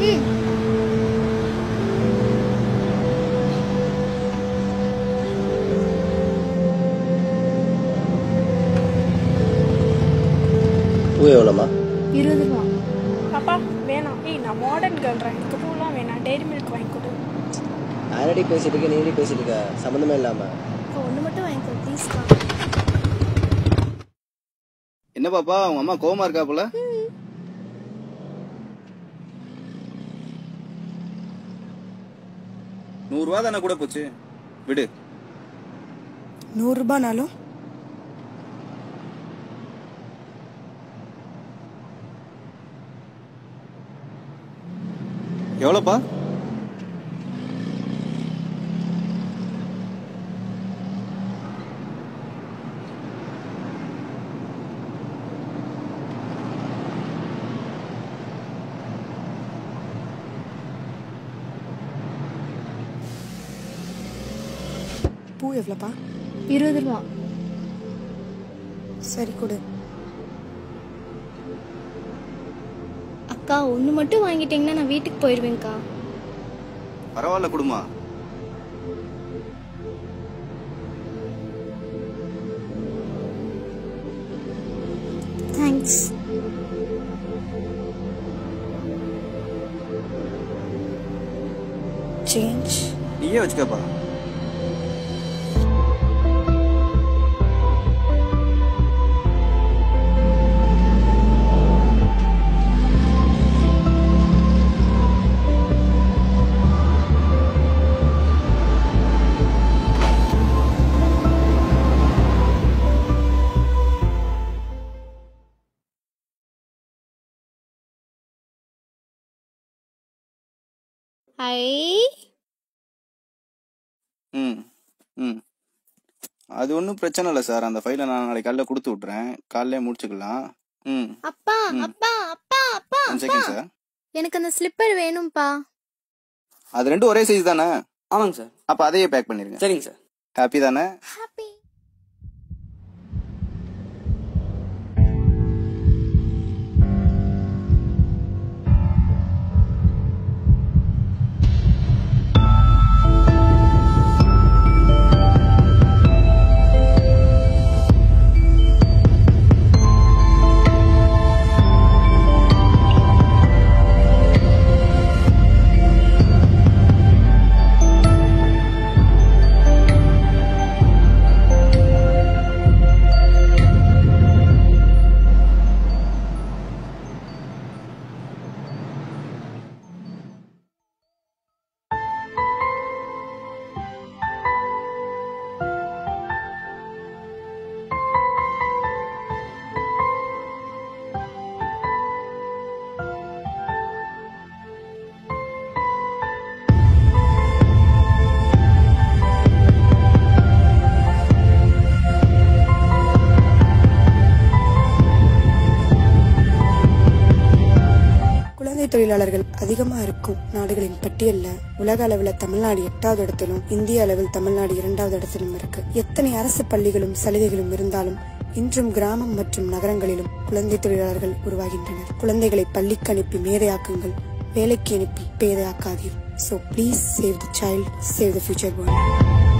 ம் பூ எவ்வளோம்மா இருபது ரூபா அப்பா வேணாம் ஏய் நான் மாடர்ன் கேர்ள்றேன் எனக்கு பூலாம் வேணாம் டெய்ரி மில்க் வாங்கி கொடு ஆல்ரெடி பேசிட்டு இருக்க நீடி பேசிட்டு இருக்க சம்மந்தமே இல்லாமல் ஒன்று மட்டும் வாங்கிக்கோ ப்ளீஸ்க்கா என்ன பாப்பா உங்க அம்மா கோவமா இருக்கா போல நூறு ரூபா தானே கூட போச்சு விடு நூறுரூபானாலும் எவ்வளோப்பா பூ எவ்வளோப்பா இருபது ரூபா சரி கொடு அக்கா ஒன்று மட்டும் வாங்கிட்டீங்கன்னா நான் வீட்டுக்கு போயிடுவேங்க்கா பரவாயில்ல குடுமா தேங்க்ஸ் சேஞ்ச் நீயே வச்சுக்கப்பா ஐ ம் ம் அது ஒன்றும் பிரச்சனை இல்லை சார் அந்த ஃபைலை நான் நாளைக்கு காலையில் கொடுத்து விட்றேன் காலையிலே முடிச்சுக்கலாம் ம் அப்பா ம். அப்பா அப்பா அப்பா ஒன் அப்பா செகண்ட் சார் எனக்கு அந்த ஸ்லிப்பர் வேணும்ப்பா அது ரெண்டும் ஒரே சைஸ் தானே ஆமாங்க சார் அப்போ அதையே பேக் பண்ணிருங்க சரிங்க சார் ஹாப்பி தானே ஹாப்பி குழந்தை தொழிலாளர்கள் அதிகமா இருக்கும் நாடுகளின் பட்டியல்ல உலக அளவுல தமிழ்நாடு எட்டாவது இடத்திலும் இந்திய அளவில் தமிழ்நாடு இரண்டாவது இடத்திலும் இருக்கு எத்தனை அரசு பள்ளிகளும் சலுகைகளும் இருந்தாலும் இன்றும் கிராமம் மற்றும் நகரங்களிலும் குழந்தை தொழிலாளர்கள் உருவாகின்றனர் குழந்தைகளை பள்ளிக்கு அனுப்பி மேதையாக்குங்கள் வேலைக்கு அனுப்பி பேதையாக்காதீர் So please save the child, save the future world.